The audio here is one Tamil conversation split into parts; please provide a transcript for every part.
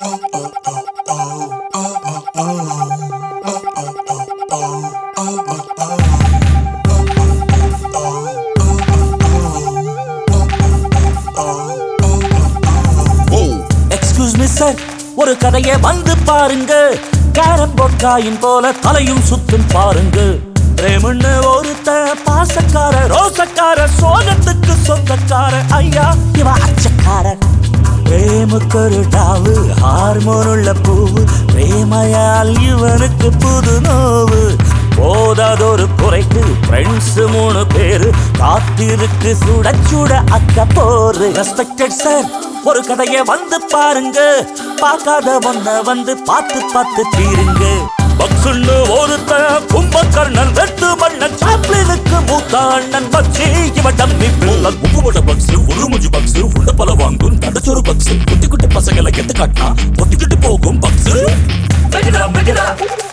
எக்ஸ்கியூஸ் மிஸ் சார் ஒரு கதையை வந்து பாருங்க கேரம் போர்ட் காயின் போல தலையும் சுத்தும் பாருங்க பிரேமன்னு ஒருத்த பாசக்கார ரோசக்கார சோகத்துக்கு சொந்தக்கார ஐயா இவ அச்சக்காரன் பிரேமுக்கு ஒரு டாவு ஹார்மோன் உள்ள பூவு பிரேமையால் இவனுக்கு புது நோவு போதாதொரு குறைக்கு ஃப்ரெண்ட்ஸ் மூணு பேரு காத்திருக்கு சுட சுட அக்க போரு ரெஸ்பெக்டட் சார் ஒரு கதையை வந்து பாருங்க பார்க்காத ஒன்ன வந்து பார்த்து பார்த்து தீருங்க பக்ஸுன்னு ஒருத்த கும்பகர்ணன் வெட்டு மன்னன் சாப்ளினுக்கு மூத்த அண்ணன் பச்சி இவன் டம்மி பிள்ளன் உப்புவட பக்ஸ் ஒரு முஞ்சு பக்ஸ் உள்ள பல வாங்கும் தடச்சொரு பக்ஸ் குட்டி குட்டி பசங்களை கெத்து காட்டினா ஒட்டிக்கிட்டு போகும் பக்ஸ் மெகிடா மெகிடா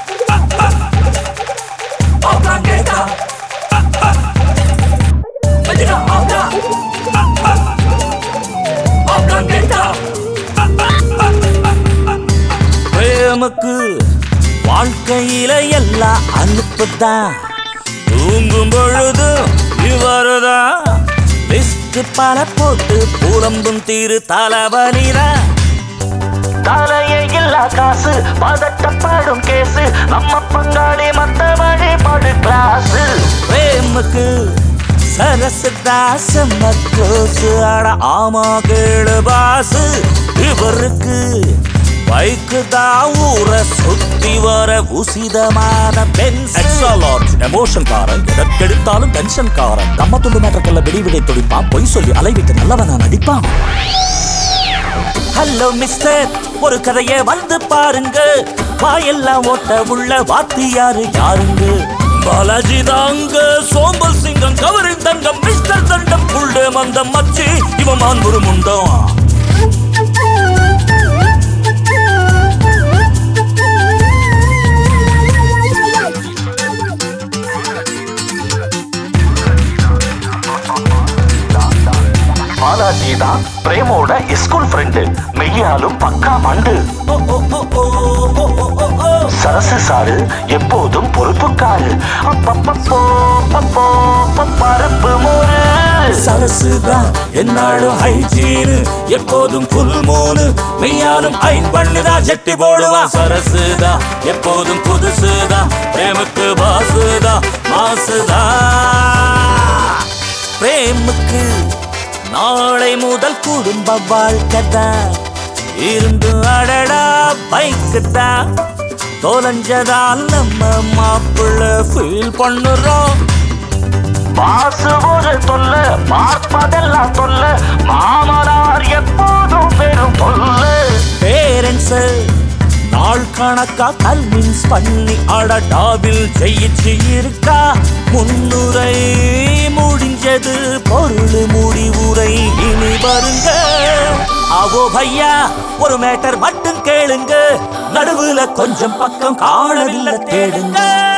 ஆப்ரான் கேட்டா மெகிடா ஆப்ரா ஆப்ரான் கேட்டா பிரேமுக்கு வாழ்க்கையில எல்லாம் அனுப்புதான் தூங்கும் பொழுது இவருதான் லிஸ்ட் பல போட்டு புலம்பும் தீரு தலைவலிதான் தலையே இல்லா காசு பதட்டப்படும் கேசு நம்ம பங்காளி மத்த வழிபாடு கிளாஸ் பிரேமுக்கு சரசு தாசம் க்ளோஸ் அட ஆமா கேளு பாசு இவருக்கு பைக்கு தான் ஊரை சுத்தி வர உசிதமான பென்ஸ் எக்ஸ்ட்ரா லார்ஜ் எமோஷன் காரன் எதற்கெடுத்தாலும் டென்ஷன் காரன் நம்ம துண்டு மேட்டர்க்கெல்லாம் வெடி விடை துடிப்பான் பொய் சொல்லி அலைவிட்டு நல்லவனா நடிப்பான் ஹலோ மிஸ்டர் ஒரு கதையை வந்து பாருங்க வாயெல்லாம் ஓட்ட உள்ள வாத்தியாரு யாருங்க பாலாஜி தாங்க சோம்பல் சிங்கம் கவரின் தங்கம் மிஸ்டர் தண்டம் புள்ளே மந்தம் மச்சி இவன் மான்புரு முண்டம் பாலாஜி தான் பிரேமோட ஸ்கூல் ஃப்ரெண்டு மெய்யாலும் பக்கா மண்டு ஓ ஓ ஓ ஓ ஓ ஓ ஓ ஓ சரசு சாரு எப்போதும் பொறுப்புக்காரு அப்பப்பப்போ, பப்போ, பப்பருப்பு மோரு சரசுதான் என்னாலும் ஹைஜீனு எப்போதும் புல் மூணு மெய்யாலும் ஐன் பண்ணுதான் ஜெட்டி போடுவான் சரசுதான் எப்போதும் புதுசுதான் பிரேமுக்கு பாசுதான் மாசுதான் பிரேமுக்கு நாளை முதல் குடும்ப வாழ்க்கை தான் இருந்து அடடா பைக்கு தான் தொலைஞ்சதால் நம்ம மாப்பிள்ள ஃபீல் பண்ணுறோம் பாசு ஒரு தொல்ல பார்ப்பதெல்லாம் தொல்ல மாமனார் எப்போதும் பெரும் தொல்ல பேரண்ட்ஸ் நாள் கணக்கா கல்வின்ஸ் பண்ணி அடடாவில் ஜெயிச்சு இருக்கா முன்னுரை முடிஞ்சது பொருள் முடிவுரை இனி வருங்க அவோ பையா ஒரு மேட்டர் மட்டும் கேளுங்க நடுவுல கொஞ்சம் பக்கம் காணவில்லை தேடுங்க